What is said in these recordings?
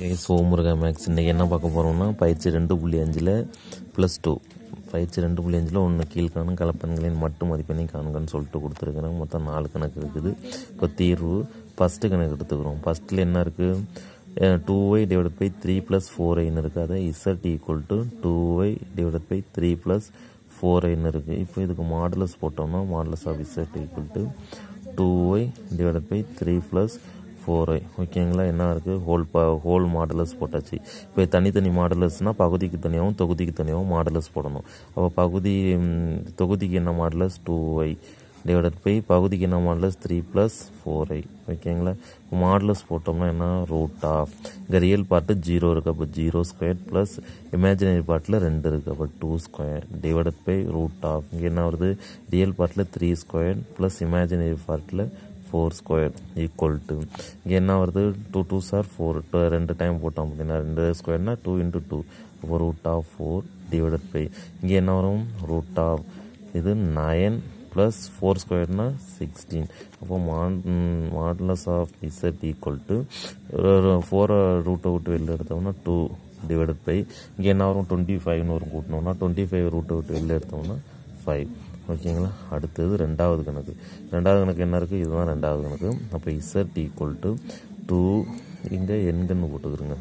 சோமுருகா maths இன்றைக்கி என்ன பார்க்க போகிறோம்னா பயிற்சி ரெண்டு புள்ளி அஞ்சில் ப்ளஸ் டூ பயிற்சி ரெண்டு புள்ளி அஞ்சில் ஒன்று கீழ்காணும் கலப்பெண்களின் மட்டும் மதிப்பெண்ணை காணுங்கன்னு சொல்லிட்டு கொடுத்துருக்குறேன் மொத்தம் நாலு கணக்கு இருக்குது இப்போ தீர்வு ஃபஸ்ட்டு கணக்கு எடுத்துக்கிறோம் ஃபஸ்ட்டில் என்ன இருக்குது two y divided by three plus four ஐன்னு இருக்குது அதை z equal to two y divided by three plus four ஐன்னு இருக்குது இப்போ இதுக்கு மாடலஸ் போட்டோம்னா modulus of z equal to two y divided by three plus four i ஓகேங்களா என்ன இருக்குது ஹோல் ப ஹோல் மாடலஸ் போட்டாச்சு இப்போ தனித்தனி மாடலஸ்னால் பகுதிக்கு தனியாகவும் தொகுதிக்கு தனியாகவும் மாடலஸ் போடணும் அப்போ பகுதி ம், தொகுதிக்கு என்ன modulus two y divided by பகுதிக்கு என்ன modulus three plus four i ஓகேங்களா மாடலஸ் போட்டோம்னா என்ன ரூட் ஆஃப் இங்கே ரியல் பார்ட்டு ஜீரோ இருக்குது அப்போ ஜீரோ ஸ்கொயர் ப்ளஸ் இமேஜினரி பார்ட்டில் ரெண்டு இருக்குது அப்போ two square divided by root of இங்கே என்ன வருது ரியல் பார்ட்டில் த்ரீ ஸ்கொயர் ப்ளஸ் இமேஜினரி பார்ட்டில் ஃபோர் ஸ்கொயர் ஈக்குவல் டு இங்கே என்ன வருது டூ டூ சார் ஃபோர் ரெண்டு டைம் போட்டோம் அப்படின்னா ரெண்டு ஸ்கொயர்னா டூ இன்ட்டு டூ அப்போ root of four divided by இங்கே என்ன வரும் ரூட் ஆஃப் இது நயன் ப்ளஸ் ஃபோர் ஸ்கொயர்னா சிக்ஸ்டீன் அப்போ mod modulus of z equal to ஃபோரை ரூட்டை விட்டு வெளில எடுத்தோம்னா டூ டிவைடட் பை இங்கே என்ன வரும் டுவெண்ட்டி ஃபைவ்னு வரும் கூட்டினோம்னா டுவெண்ட்டி ஃபைவ் ரூட்டை விட்டு வெளில எடுத்தோம்னா ஃபைவ் ஓகேங்களா அடுத்தது ரெண்டாவது கணக்கு ரெண்டாவது கணக்கு என்ன இருக்குது இதுதான் ரெண்டாவது கணக்கு அப்போ இசட் ஈக்குவல் டு டூ இங்கே எண்கன்னு போட்டுக்கிறோங்க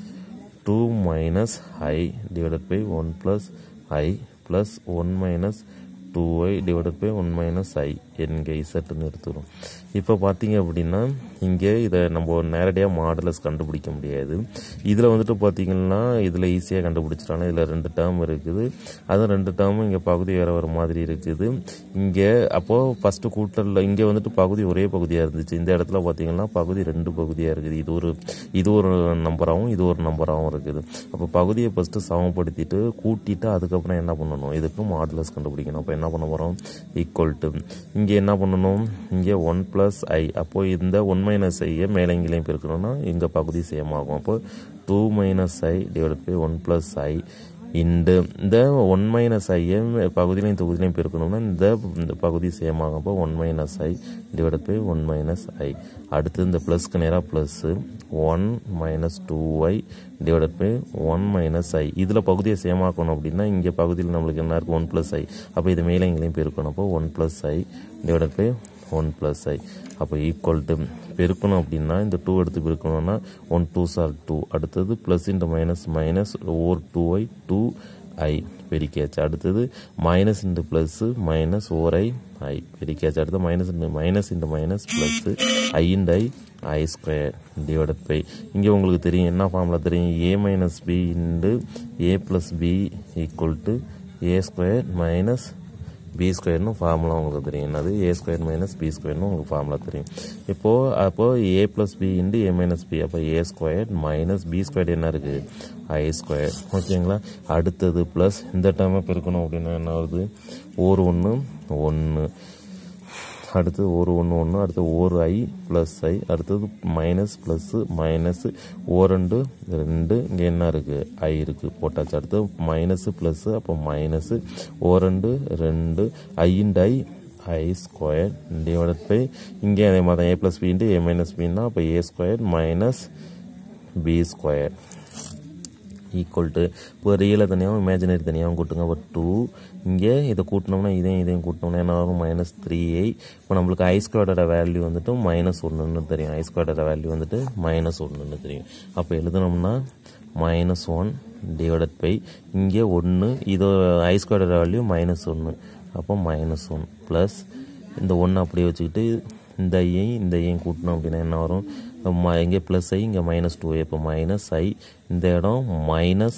two minus i divided by one plus i plus one minus two y divided by one minus i என்க இசட்டுன்னு எடுத்துக்கிறோம் இப்போ பார்த்தீங்க அப்படின்னா இங்கே இதை நம்ம நேரடியாக மாடலஸ் கண்டுபிடிக்க முடியாது இதில் வந்துட்டு பார்த்தீங்கன்னா இதில் ஈஸியாக கண்டுபிடிச்சிட்டாங்க இதில் ரெண்டு டேர்ம் இருக்குது அதுவும் ரெண்டு டேர்மும் இங்கே பகுதி வேறு வர மாதிரி இருக்குது இங்கே அப்போது ஃபஸ்ட்டு கூட்டலில் இங்கே வந்துட்டு பகுதி ஒரே பகுதியாக இருந்துச்சு இந்த இடத்துல பார்த்தீங்கன்னா பகுதி ரெண்டு பகுதியாக இருக்குது இது ஒரு இது ஒரு நம்பராகவும் இது ஒரு நம்பராகவும் இருக்குது அப்போ பகுதியை ஃபஸ்ட்டு சமப்படுத்திட்டு கூட்டிட்டு அதுக்கப்புறம் என்ன பண்ணணும் இதுக்கு மாடுலஸ் கண்டுபிடிக்கணும் அப்போ என்ன பண்ண போகிறோம் ஈக்குவல் டு இங்கே என்ன பண்ணணும் இங்கே ஒன் ப்ளஸ் ஐ அப்போது இந்த ஒன் மைனஸ் ஐயை மேலங்கிலையும் பெருக்கணும்னா இங்கே பகுதி சேம் ஆகும் அப்போ two minus i divide by one plus i இந்த இந்த ஒன் மைனஸ் ஐயை பகுதியிலையும் தொகுதியிலையும் பெருக்கணும்னா இந்த இந்த பகுதி சேம் ஆகும் அப்போ one minus i divide by one minus i அடுத்து இந்த ப்ளஸ்க்கு நேராக plus one minus two y divide by one minus i இதில் பகுதியை சேம் ஆக்கணும் அப்படின்னா இங்கே பகுதியில் நம்மளுக்கு என்ன இருக்குது ஒன் ப்ளஸ் ஐ அப்போ இது மேலே இங்கேயும் பெருக்கணும் அப்போ one plus i divide by one plus i அப்போ ஈக்குவல் டு பெருக்கணும் அப்படின்னா இந்த டூ எடுத்து பெருக்கணும்னா ஒன் டூ சார் டூ அடுத்தது ப்ளஸ் இன்ட்டு மைனஸ் மைனஸ் ஓர் டூ ஐ டூ ஐ பெருக்கியாச்சு அடுத்தது மைனஸ் இன்ட்டு ப்ளஸ்ஸு மைனஸ் ஓர் ஐ ஐ பெருக்கியாச்சு அடுத்து minus into minus into minus plus i into i i square divided by இங்கே உங்களுக்கு தெரியும் என்ன ஃபார்முலா தெரியும் a minus b into A plus b equal to a square minus b ஸ்கொயர்னு formula உங்களுக்கு தெரியும் என்னது ஏ ஸ்கொயர் மைனஸ் பி ஸ்கொயர்னு உங்களுக்கு ஃபார்முலா தெரியும் இப்போது அப்போது a plus b into a minus b அப்போ a square minus b square என்ன இருக்குது ஐ ஸ்கொயர் ஓகேங்களா அடுத்தது ப்ளஸ் இந்த டைமை பெருக்கணும் அப்படின்னா என்ன வருது ஒரு ஒன்று ஒன்று அடுத்து ஒரு ஒன்று ஒன்று அடுத்து ஒரு ஐ ப்ளஸ் ஐ அடுத்தது மைனஸ் ப்ளஸ்ஸு மைனஸு ஓ ரெண்டு ரெண்டு இங்கே என்ன இருக்குது ஐ இருக்குது போட்டாச்சு அடுத்து மைனஸு ப்ளஸ்ஸு அப்போ மைனஸு ஓ ரெண்டு ரெண்டு i into i i square divided by இங்கே அதே மாதிரி a plus b into a minus பின்னா அப்போ a square minus b square equal to இப்போ ரியலை தனியாகவும் இமேஜினரி தனியாகவும் கூட்டுங்க அப்போ டூ இங்கே இதை கூட்டினோம்னா இதையும் இதையும் கூட்டினோம்னா என்ன வரும் மைனஸ் த்ரீ ஐ இப்போ நம்மளுக்கு ஐ ஸ்கொயரோட வேல்யூ வந்துட்டு மைனஸ் ஒன்றுன்னு தெரியும் ஐ ஸ்கொயரோட வேல்யூ வந்துட்டு மைனஸ் ஒன்றுன்னு தெரியும் அப்போ எழுதுனோம்னா மைனஸ் ஒன் டிவைடட் பை இங்கே ஒன்று இது ஐ ஸ்கொயரோட வேல்யூ மைனஸ் ஒன்று அப்போ மைனஸ் ஒன் ப்ளஸ் இந்த ஒன்று அப்படியே வச்சுக்கிட்டு இந்த ஐயையும் இந்த ஐயையும் கூட்டினோம் அப்படின்னா என்ன வரும் ம இங்கே ப்ளஸ் ஐ இங்கே மைனஸ் டூ இப்போ மைனஸ் ஐ இந்த இடம் minus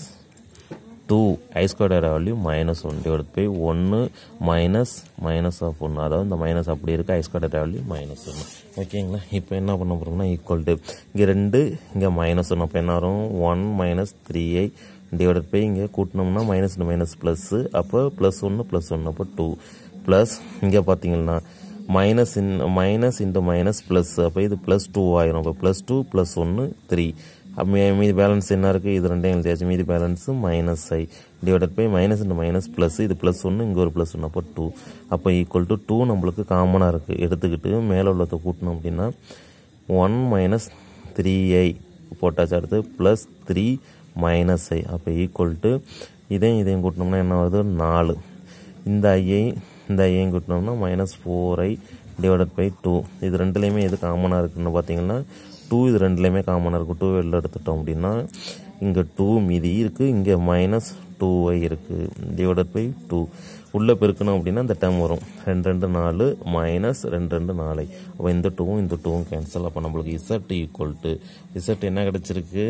two i square value minus one divide by ஒன்று மைனஸ் மைனஸ் ஆஃப் ஒன்று அதாவது இந்த மைனஸ் அப்படி இருக்குது ஐ ஸ்கொயர் வேல்யூ மைனஸ் ஒன்று ஓகேங்களா இப்போ என்ன பண்ண போகிறோம்னா ஈக்குவல் டு இங்கே ரெண்டு இங்கே மைனஸ் ஒன்று அப்போ என்ன வரும் one minus three i divide by இங்கே கூட்டினோம்னா மைனஸ் மைனஸ் ப்ளஸ்ஸு அப்போ ப்ளஸ் ஒன்று ப்ளஸ் ஒன்று அப்போ டூ ப்ளஸ் இங்கே பார்த்தீங்கன்னா minus in minus into minus plus அப்போ இது ப்ளஸ் டூ ஆயிரும் அப்போ ப்ளஸ் டூ ப்ளஸ் ஒன்று த்ரீ மீதி பேலன்ஸ் என்ன இருக்குது இது ரெண்டையும் எழுதியாச்சு மீதி balance minus i divided by minus into minus plus இது ப்ளஸ் ஒன்று இங்கே ஒரு ப்ளஸ் ஒன்று அப்போ டூ அப்போ ஈக்குவல் டு டூ நம்மளுக்கு காமனாக இருக்குது எடுத்துக்கிட்டு மேலே உள்ளதை கூட்டணும் அப்படின்னா ஒன் மைனஸ் த்ரீ ஐ போட்டாச்சு அடுத்து ப்ளஸ் த்ரீ மைனஸ் ஐ அப்போ ஈக்குவல் டு இதையும் இதையும் கூட்டினோம்னா என்ன வருது நாலு இந்த ஐயை இந்த ஐயையும் கூட்டினோம்னா minus four i divided by two இது ரெண்டுலேயுமே எது காமனாக இருக்குன்னு பார்த்தீங்கன்னா டூ இது ரெண்டுலேயுமே காமனாக இருக்கும் டூ வெளில எடுத்துட்டோம் அப்படின்னா இங்கே டூ மீதி இருக்குது இங்கே மைனஸ் டூ ஒய் இருக்குது டிவைடட் பை டூ உள்ளே பெருக்கணும் அப்படின்னா இந்த டேர்ம் வரும் ரெண்டு ரெண்டு நாலு மைனஸ் ரெண்டு ரெண்டு நாலு அப்போ இந்த டூவும் இந்த டூவும் கேன்சல் அப்போ நம்மளுக்கு இசட் ஈக்குவல் டு இசட் என்ன கிடச்சிருக்கு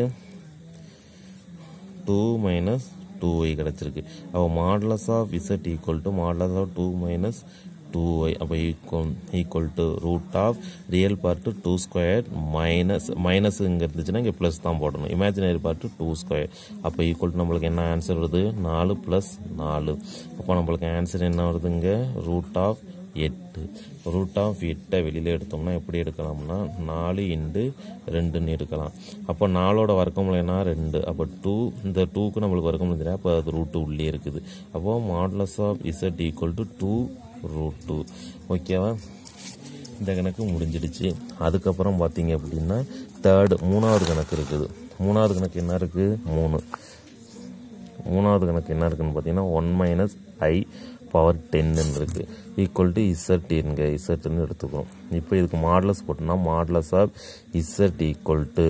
டூ மைனஸ் டூ ஒய் கிடச்சிருக்கு அப்போ modulus of z equal to modulus of two minus two y அப்போ equal equal to root of real part two square minus minus இங்கே இருந்துச்சுன்னா இங்கே ப்ளஸ் தான் போடணும் இமேஜினரி பார்ட்டு டூ ஸ்கொயர் அப்போ equal to நம்மளுக்கு என்ன ஆன்சர் வருது நாலு ப்ளஸ் நாலு அப்போ நம்மளுக்கு ஆன்சர் என்ன வருதுங்க ரூட் ஆஃப் எட்டு ரூட் ஆஃப் எட்டை வெளியில் எடுத்தோம்னா எப்படி எடுக்கலாம்னா நாலு இன்டு ரெண்டுன்னு எடுக்கலாம் அப்போ நாலோட வர்க்கமுலைனா ரெண்டு அப்போ டூ இந்த டூக்கு நம்மளுக்கு வர்க்கமுலை தெரியும் அப்போ அது ரூட் உள்ளே இருக்குது அப்போ modulus of z equal to two root two ஓகேவா இந்த கணக்கு முடிஞ்சிடுச்சு அதுக்கப்புறம் பார்த்தீங்க அப்படின்னா தேர்டு மூணாவது கணக்கு இருக்குது மூணாவது கணக்கு என்ன இருக்குது மூணு மூணாவது கணக்கு என்ன இருக்குன்னு பார்த்தீங்கன்னா ஒன் மைனஸ் ஐ பவர் டென்னு இருக்கு ஈக்குவல் டு இசட் என்க இசட்னு எடுத்துக்கிறோம் இப்போ இதுக்கு மாடலஸ் போட்டோம்னா modulus of z equal to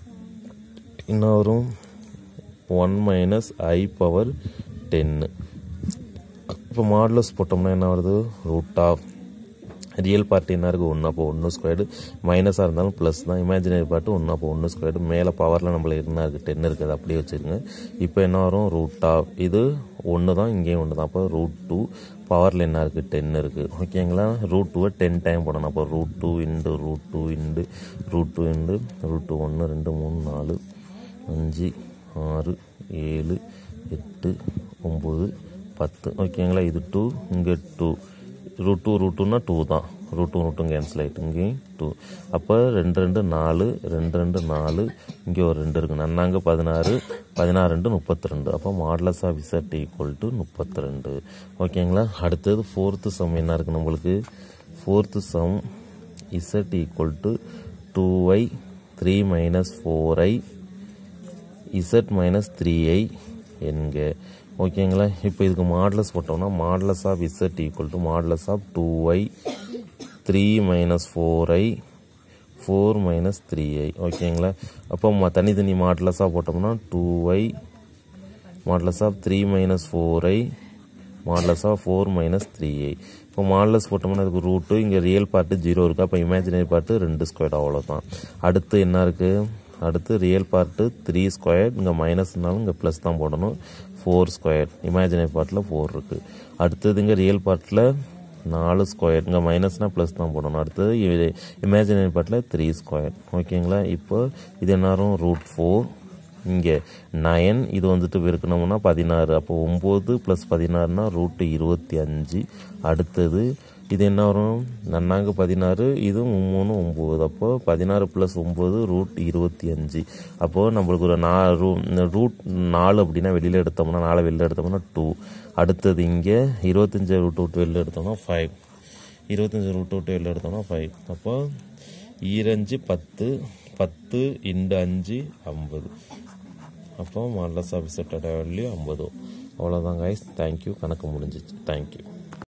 என்ன வரும் ஒன் மைனஸ் ஐ பவர் டென்னு இப்போ மாடலஸ் போட்டோம்னா என்ன வருது ரூட் ஆஃப் ரியல் பார்ட் என்ன இருக்குது ஒன்று அப்போ ஒன்று ஸ்கொயர்டு மைனஸாக இருந்தாலும் ப்ளஸ் தான் இமேஜினரி பார்ட்டு ஒன்று அப்போ ஒன்று ஸ்கொயர்டு மேலே பவரில் நம்மளுக்கு என்ன இருக்குது டென் இருக்குது அப்படியே வச்சுருங்க இப்போ என்ன வரும் ரூட் ஆஃப் இது ஒன்று தான் இங்கேயும் ஒன்று தான் அப்போ ரூட் டூ பவரில் என்ன இருக்குது டென் இருக்குது ஓகேங்களா ரூட் டூவை டென் டைம் போடணும் அப்போ root two into root two into root two into root two ஒன்று ரெண்டு மூணு நாலு அஞ்சு ஆறு ஏழு எட்டு ஒம்பது பத்து ஓகேங்களா இது டூ இங்கே டூ ரூட் டூ ரூட் டூனா டூ தான் ரூட் டூ ரூட்டும் கேன்சல் ஆகிட்டு இங்கேயும் டூ அப்போ ரெண்டு ரெண்டு நாலு ரெண்டு ரெண்டு நாலு இங்கே ஒரு ரெண்டு இருக்குது நன்னாங்க பதினாறு பதினாறு ரெண்டு முப்பத்தி ரெண்டு அப்போ modulus of z equal to முப்பத்தி ரெண்டு ஓகேங்களா அடுத்தது ஃபோர்த்து சம் என்ன இருக்குது நம்மளுக்கு fourth sum z equal to two y three minus four i z minus three i என்க ஓகேங்களா இப்போ இதுக்கு மாடலஸ் போட்டோம்னா modulus of z equal to modulus of two y three minus four i four minus three i ஓகேங்களா அப்போ ம- தனித்தனி மாடலஸாக போட்டோம்னா two y modulus of three minus four I modulus of four minus three i இப்போ modulus போட்டோம்னா அதுக்கு route இங்கே ரியல் பார்ட்டு ஜீரோ இருக்குது அப்போ இமேஜினரி பார்ட்டு ரெண்டு ஸ்கொயர் அவ்வளோதான் அடுத்து என்ன இருக்குது அடுத்து ரியல் பார்ட்டு த்ரீ ஸ்கொயர் இங்கே மைனஸ்னாலும் இங்கே ப்ளஸ் தான் போடணும் ஃபோர் ஸ்கொயர் இமேஜினரி பார்ட்டில் ஃபோர் இருக்குது அடுத்தது இங்கே ரியல் பார்ட்டில் நாலு ஸ்கொயர் இங்கே மைனஸ்னால் ப்ளஸ் தான் போடணும் அடுத்தது இமேஜினரி பார்ட்டில் த்ரீ ஸ்கொயர் ஓகேங்களா இப்போ இது என்ன வரும் ரூட் ஃபோர் இங்கே நயன் இது வந்துட்டு பெருக்கணும்னா பதினாறு அப்போ ஒம்பது ப்ளஸ் பதினாறுனா ரூட்டு இருபத்தி அஞ்சு அடுத்தது இது என்ன வரும் நன்னாங்க பதினாறு இது மூணு ஒம்பது அப்போ பதினாறு ப்ளஸ் ஒம்பது ரூட் இருபத்தி அஞ்சு அப்போது நம்மளுக்கு ஒரு நா ரூ ரூட் நாலு அப்படின்னா வெளியில் எடுத்தோம்னா நாலு வெளியில் எடுத்தோம்னா டூ அடுத்தது இங்கே இருபத்தஞ்சு ரூட் விட்டு வெளியில் எடுத்தோம்னா ஃபைவ் இருபத்தஞ்சு ரூட் விட்டு வெளியில் எடுத்தோம்னா ஃபைவ் அப்போ ஈரஞ்சு பத்து பத்து இண்டு அஞ்சு ஐம்பது அப்போ மாடலஸ் ஆஃபீஸர் வேல்யூ ஐம்பது அவ்வளோதான் கைஸ் தேங்க்யூ கணக்கு முடிஞ்சிச்சு தேங்க்யூ